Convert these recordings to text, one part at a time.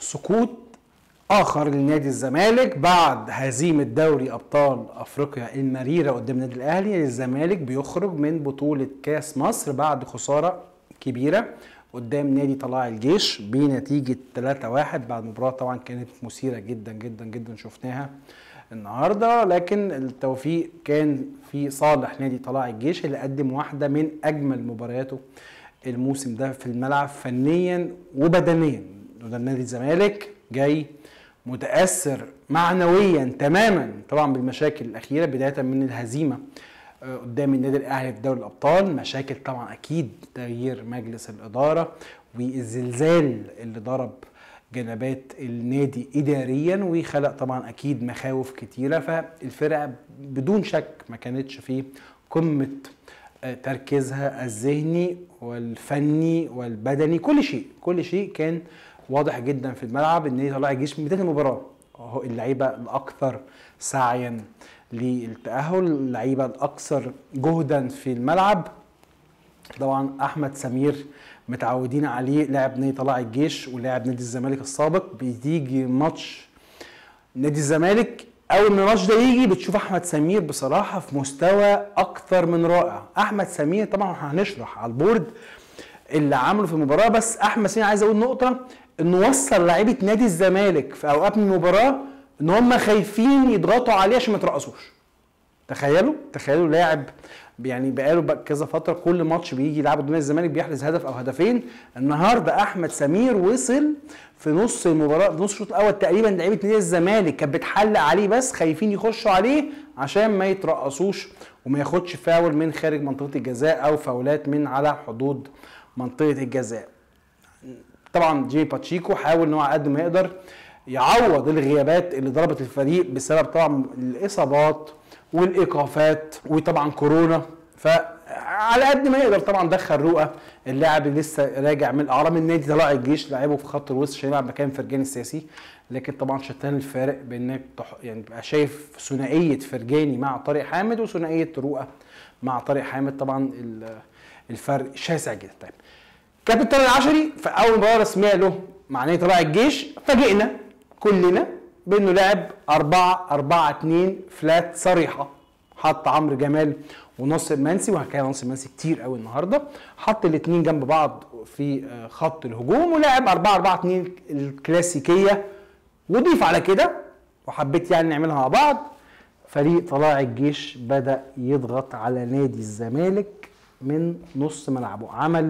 سقوط اخر لنادي الزمالك بعد هزيمه دوري ابطال افريقيا المريره قدام النادي الاهلي الزمالك بيخرج من بطوله كاس مصر بعد خساره كبيره قدام نادي طلائع الجيش بنتيجه 3-1 بعد مباراه طبعا كانت مثيره جدا جدا جدا شفناها النهارده لكن التوفيق كان في صالح نادي طلائع الجيش اللي قدم واحده من اجمل مبارياته الموسم ده في الملعب فنيا وبدنيا وده نادي الزمالك جاي متاثر معنويا تماما طبعا بالمشاكل الاخيره بدايه من الهزيمه قدام النادي الاهلي في دوري الابطال مشاكل طبعا اكيد تغيير مجلس الاداره والزلزال اللي ضرب جنبات النادي اداريا وخلق طبعا اكيد مخاوف كتيره فالفرقه بدون شك ما كانتش في قمه تركيزها الذهني والفني والبدني كل شيء كل شيء كان واضح جدا في الملعب النادي طلع الجيش من بدايه المباراه هو اللعيبه الاكثر سعيا للتاهل اللعيبه الاكثر جهدا في الملعب طبعا احمد سمير متعودين عليه لاعب نادي طلائع الجيش ولاعب نادي الزمالك السابق بتيجي ماتش نادي الزمالك اول ما الماتش ده يجي بتشوف احمد سمير بصراحه في مستوى اكثر من رائع احمد سمير طبعا هنشرح على البورد اللي عمله في المباراه بس احمد سمير عايز اقول نقطه انه وصل لعيبه نادي الزمالك في اوقات من المباراه ان هم خايفين يضغطوا عليه عشان ما يترقصوش تخيلوا تخيلوا لاعب يعني بقاله كذا فتره كل ماتش بيجي يلعب قدام الزمالك بيحرز هدف او هدفين النهارده احمد سمير وصل في نص المباراه في نص الشوط الاول تقريبا لعيبه نادي الزمالك كانت بتحلق عليه بس خايفين يخشوا عليه عشان ما يترقصوش وما ياخدش فاول من خارج منطقه الجزاء او فاولات من على حدود منطقه الجزاء طبعا جيمي باتشيكو حاول ان هو على قد ما يقدر يعوض الغيابات اللي ضربت الفريق بسبب طبعا الاصابات والايقافات وطبعا كورونا فعلى قد ما يقدر طبعا دخل رؤى اللاعب اللي لسه راجع من اعرام النادي طلائع الجيش لعبه في خط الوسط عشان يلعب مكان فرجاني السياسي لكن طبعا شتان الفارق بانك تح... يعني تبقى شايف ثنائيه فرجاني مع طارق حامد وثنائيه رؤى مع طارق حامد طبعا الفرق شاسع جدا طيب كابتن طارق العشري في اول مباراه رسميه له مع نادي طلائع الجيش فاجئنا كلنا بانه لعب 4 4 2 فلات صريحه حط عمرو جمال وناصر منسي وهكذا ناصر منسي كتير قوي النهارده حط الاثنين جنب بعض في خط الهجوم ولعب 4 4 2 الكلاسيكيه وضيف على كده وحبيت يعني نعملها مع بعض فريق طلائع الجيش بدا يضغط على نادي الزمالك من نص ملعبه عمل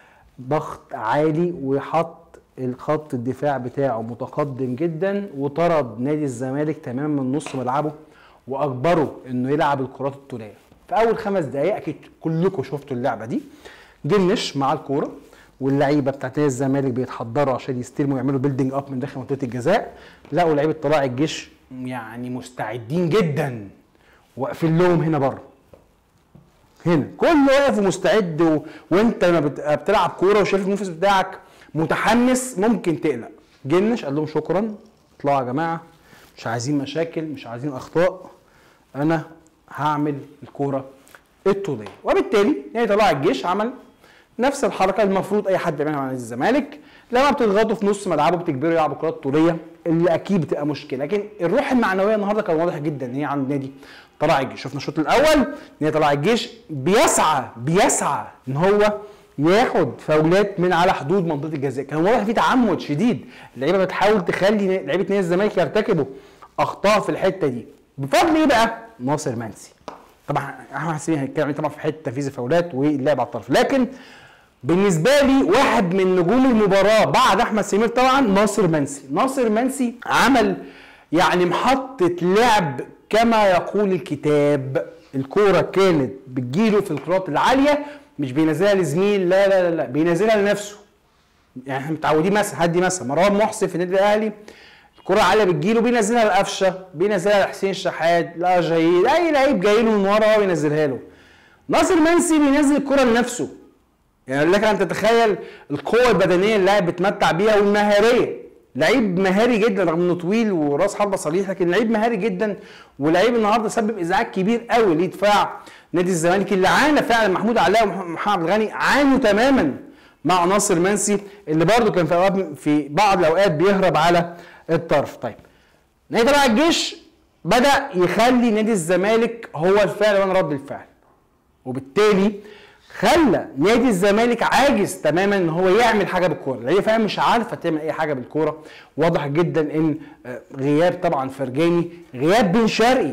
ضغط عالي وحط الخط الدفاع بتاعه متقدم جدا وطرد نادي الزمالك تماما من نص ملعبه واجبره انه يلعب الكرات الطوليه في اول خمس دقائق اكيد كلكم شفتوا اللعبه دي جنش مع الكوره واللعيبه بتاعت نادي الزمالك بيتحضروا عشان يستلموا ويعملوا بيلدينج اب من داخل منطقه الجزاء لقوا لعيبه طلائع الجيش يعني مستعدين جدا واقفين لهم هنا بره هنا كله واقف ومستعد و... وانت لما بت... بتلعب كوره وشايف المنافس بتاعك متحمس ممكن تقلق جنش قال لهم شكرا اطلعوا يا جماعه مش عايزين مشاكل مش عايزين اخطاء انا هعمل الكوره الطوليه وبالتالي يعني طلع الجيش عمل نفس الحركه المفروض اي حد يعملها مع نادي الزمالك لما بتضغطوا في نص ملعبه بتجبروا يلعبوا كرات طوليه اللي اكيد بتبقى مشكله لكن الروح المعنويه النهارده كان واضح جدا ان هي عند نادي طلائع الجيش شفنا الشوط الاول نادي طلائع الجيش بيسعى بيسعى ان هو ياخد فاولات من على حدود منطقه الجزاء كان واضح في تعمد شديد اللعيبه بتحاول تخلي لعيبه نادي الزمالك يرتكبوا اخطاء في الحته دي بفضل ايه بقى ناصر منسي طبعا احمد حسين هيتكلم طبعا في حته تنفيذ الفاولات واللعب على الطرف لكن بالنسبه لي واحد من نجوم المباراه بعد احمد سمير طبعا ناصر منسي ناصر منسي عمل يعني محطه لعب كما يقول الكتاب الكوره كانت بتجيله في الكرات العاليه مش بينزلها لزميل لا لا لا, لا بينزلها لنفسه يعني احنا متعودين مثلا هدي مثلا مروان محسن في النادي الاهلي الكرة عالية بتجيله بينزلها لقفشه بينزلها لحسين شحات لا جيد اي لعيب جاي له من ورا هو بينزلها له ناصر منسي بينزل الكرة لنفسه يعني لك ان تتخيل القوة البدنية اللي اللاعب بيتمتع بيها والمهارية لعيب مهاري جدا رغم انه طويل وراس حربة صريح لكن لعيب مهاري جدا ولعيب النهارده سبب ازعاج كبير قوي لدفاع نادي الزمالك اللي عانى فعلا محمود علاء ومحمد الغني عانوا تماما مع ناصر منسي اللي برده كان في اوقات في بعض الاوقات بيهرب على الطرف طيب نادي طلائع الجيش بدا يخلي نادي الزمالك هو الفعل وانا رد الفعل وبالتالي خلى نادي الزمالك عاجز تماما ان هو يعمل حاجه بالكوره اللعيبه فعلا مش عارفه تعمل اي حاجه بالكوره واضح جدا ان آه، غياب طبعا فرجاني غياب بن شرقي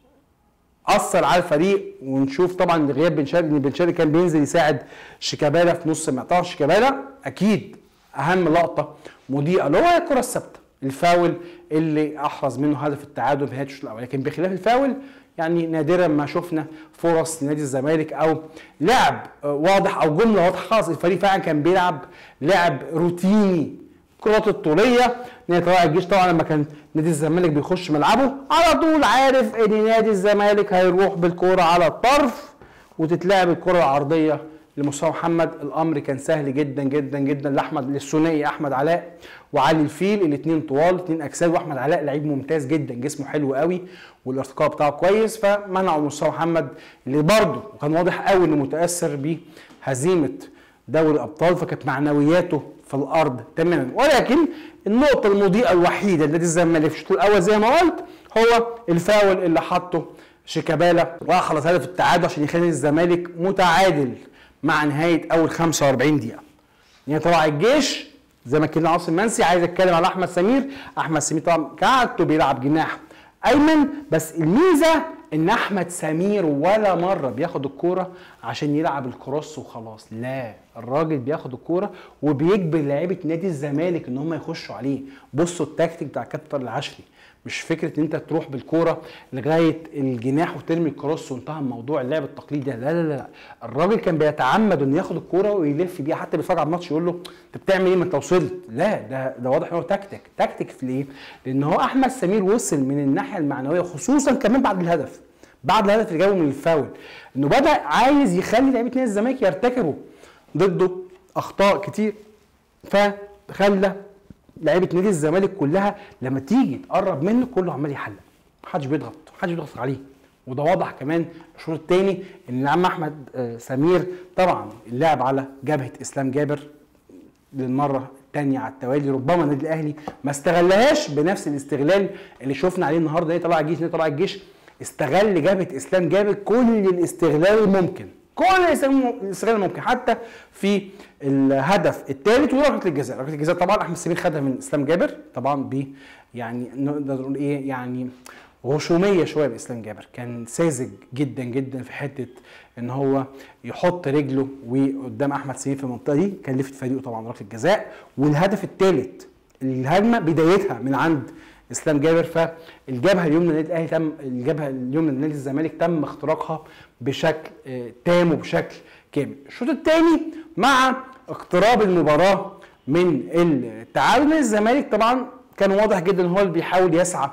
اثر على الفريق ونشوف طبعا غياب بن شرقي ان بن شرقي كان بينزل يساعد شيكابالا في نص الملعب شيكابالا اكيد اهم لقطه مضيئه اللي هو الكره الثابته الفاول اللي احرز منه هدف التعادل في نهايه الشوط الاول لكن بخلاف الفاول يعني نادرا ما شفنا فرص نادي الزمالك او لعب واضح او جمله واضحه خالص الفريق فعلا كان بيلعب لعب روتيني كرات الطوليه نادي طلائع الجيش طبعا لما كان نادي الزمالك بيخش ملعبه على طول عارف ان نادي الزمالك هيروح بالكوره على الطرف وتتلعب الكره العرضيه لمصطفى محمد الامر كان سهل جدا جدا جدا لاحمد للثنائي احمد علاء وعلي الفيل الاثنين طوال اثنين اجساد واحمد علاء لعيب ممتاز جدا جسمه حلو قوي والارتقاء بتاعه كويس فمنعوا مصطفى محمد اللي برضه كان واضح قوي انه متاثر بهزيمه دوري الابطال فكانت معنوياته في الارض تماما ولكن النقطه المضيئه الوحيده لنادي الزمالك في الشوط الاول زي ما قلت هو الفاول اللي حطه شيكابالا واخلص هدف التعادل عشان يخلي الزمالك متعادل مع نهايه اول 45 دقيقه. يعني طبعا الجيش زي ما كنا عاصم منسي عايز اتكلم على احمد سمير، احمد سمير طبعا كعادته بيلعب جناح ايمن بس الميزه ان احمد سمير ولا مره بياخد الكوره عشان يلعب الكروس وخلاص لا الراجل بياخد الكوره وبيجبر لعيبه نادي الزمالك ان هم يخشوا عليه بصوا التكتيك بتاع كابتن العشري مش فكره ان انت تروح بالكوره لغايه الجناح وترمي الكروس وانتهى الموضوع اللعب التقليدي لا لا لا الراجل كان بيتعمد انه ياخد الكوره ويلف بيها حتى بيتفرج على الماتش يقول له انت بتعمل ايه ما انت وصلت لا ده ده واضح ان هو تكتيك تكتيك في ليه؟ لان هو احمد سمير وصل من الناحيه المعنويه خصوصا كمان بعد الهدف بعد الهدف اللي جابه من الفاول انه بدا عايز يخلي لعيبه نادي الزمالك يرتكبوا ضده اخطاء كتير فخلى لعيبه نادي الزمالك كلها لما تيجي تقرب منه كله عمال يحلق محدش بيضغط محدش بيضغط عليه وده واضح كمان الشوط الثاني ان العم احمد آه، سمير طبعا اللعب على جبهه اسلام جابر للمره الثانيه على التوالي ربما النادي الاهلي ما استغلهاش بنفس الاستغلال اللي شفنا عليه النهارده طلع الجيش طلع الجيش استغل جبهه اسلام جابر كل الاستغلال الممكن كل الاستغلال الممكن حتى في الهدف الثالث وركله الجزاء ركله الجزاء طبعا احمد سمير خدها من اسلام جابر طبعا ب يعني نقدر نقول ايه يعني غشوميه شويه باسلام جابر كان ساذج جدا جدا في حته ان هو يحط رجله وقدام احمد سمير في المنطقه دي كلفت فريقه طبعا ركله الجزاء والهدف الثالث الهجمه بدايتها من عند اسلام جابر فالجبهه اليمنى للنادي الاهلي تم الجبهه اليمنى لنادي الزمالك تم اختراقها بشكل آه، تام وبشكل كامل الشوط الثاني مع اقتراب المباراه من التعادل من الزمالك طبعا كان واضح جدا هو اللي بيحاول يسعى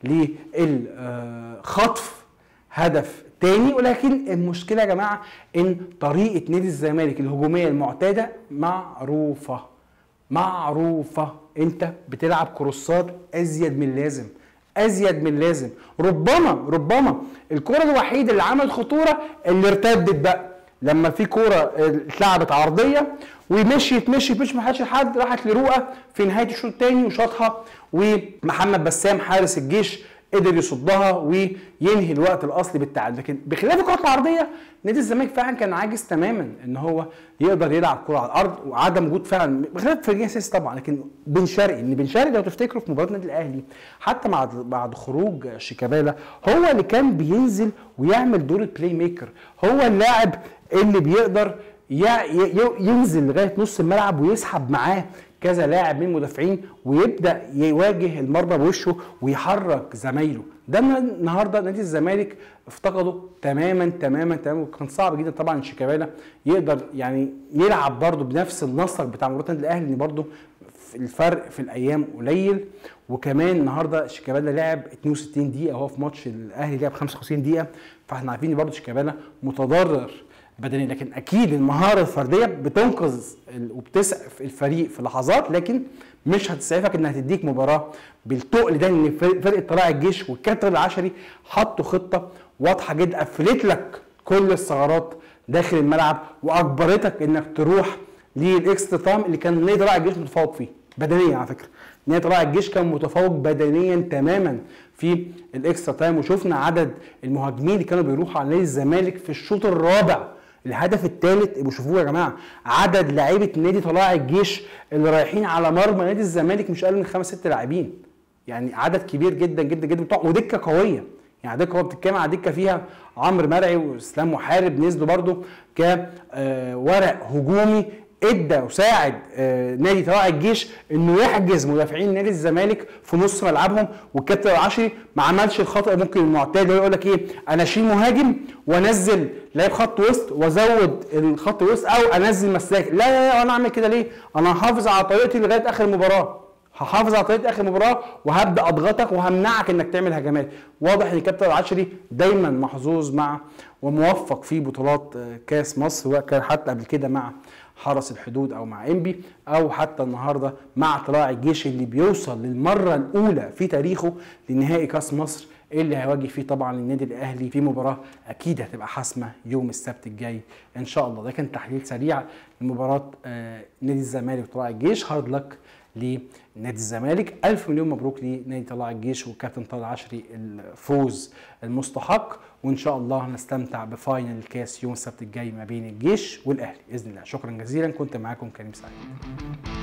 للخطف هدف تاني ولكن المشكله يا جماعه ان طريقه نادي الزمالك الهجوميه المعتاده معروفه معروفه انت بتلعب كروسات ازيد من اللازم ازيد من اللازم ربما ربما الكره الوحيده اللي عملت خطوره اللي ارتدت بقى لما في كوره اتلعبت عرضيه ومشيت مشيت مش ما حدش حد راحت لرؤى في نهايه الشوط الثاني وشاطها ومحمد بسام حارس الجيش قدر يصدها وينهي الوقت الاصلي بالتعادل لكن بخلاف الكرات العرضيه نادي الزمالك فعلا كان عاجز تماما ان هو يقدر يلعب كره على الارض وعدم وجود فعلا بخلاف فريق اساسي طبعا لكن بن شرقي ان بن شرقي لو تفتكروا في مباراه النادي الاهلي حتى بعد بعد خروج شيكابالا هو اللي كان بينزل ويعمل دور البلاي ميكر هو اللاعب اللي بيقدر ينزل لغايه نص الملعب ويسحب معاه كذا لاعب من المدافعين ويبدا يواجه المرمى بوشه ويحرك زمايله ده النهارده نادي الزمالك افتقده تماما تماما تماما وكان صعب جدا طبعا شيكابالا يقدر يعني يلعب برده بنفس النسق بتاع مباراه النادي الاهلي ان برده الفرق في الايام قليل وكمان النهارده شيكابالا لعب 62 دقيقه وهو في ماتش الاهلي لعب 55 دقيقه فاحنا عارفين برده شيكابالا متضرر بدني لكن اكيد المهاره الفرديه بتنقذ وبتسعف الفريق في لحظات لكن مش هتسعفك انها تديك مباراه بالتقل ده ان فرقه طلائع الجيش والكابتن العشري حطوا خطه واضحه جدا قفلت لك كل الثغرات داخل الملعب واجبرتك انك تروح للاكسترا تايم اللي كان نادي طلائع الجيش متفوق فيه بدنيا على فكره نادي طلائع الجيش كان متفوق بدنيا تماما في الاكسترا تايم وشفنا عدد المهاجمين اللي كانوا بيروحوا على نادي الزمالك في الشوط الرابع الهدف الثالث ابقوا شوفوه يا جماعه عدد لعيبه نادي طلائع الجيش اللي رايحين على مرمى نادي الزمالك مش اقل من خمس ست لاعبين يعني عدد كبير جدا جدا جدا بتوع ودكه قويه يعني دكه هو بتتكلم على دكه فيها عمرو مرعي واسلام محارب نزلوا برده كورق هجومي ادى وساعد آه، نادي طلائع الجيش انه يحجز مدافعين نادي الزمالك في نص ملعبهم والكابتن العشري ما عملش الخطا ممكن المعتاد اللي يقول لك ايه انا اشيل مهاجم وانزل لاعب خط وسط وازود الخط وسط او انزل مساك لا لا لا انا اعمل كده ليه؟ انا هحافظ على طريقتي لغايه اخر المباراه هحافظ على طريقه اخر المباراه وهبدا اضغطك وهمنعك انك تعمل هجمات واضح ان الكابتن العشري دايما محظوظ مع وموفق في بطولات آه، كاس مصر سواء كان حتى قبل كده مع حرس الحدود او مع انبي او حتى النهارده مع طلائع الجيش اللي بيوصل للمره الاولى في تاريخه لنهائي كاس مصر اللي هيواجه فيه طبعا النادي الاهلي في مباراه اكيد هتبقى حاسمه يوم السبت الجاي ان شاء الله ده كان تحليل سريع لمباراه آه، نادي الزمالك وطلائع الجيش هارد لك لنادي الزمالك ألف مليون مبروك لنادي طلائع الجيش والكابتن طارق العشري الفوز المستحق وإن شاء الله نستمتع بفاينل الكاس يوم السبت الجاي ما بين الجيش والأهلي بإذن الله شكرا جزيلا كنت معاكم كريم سعيد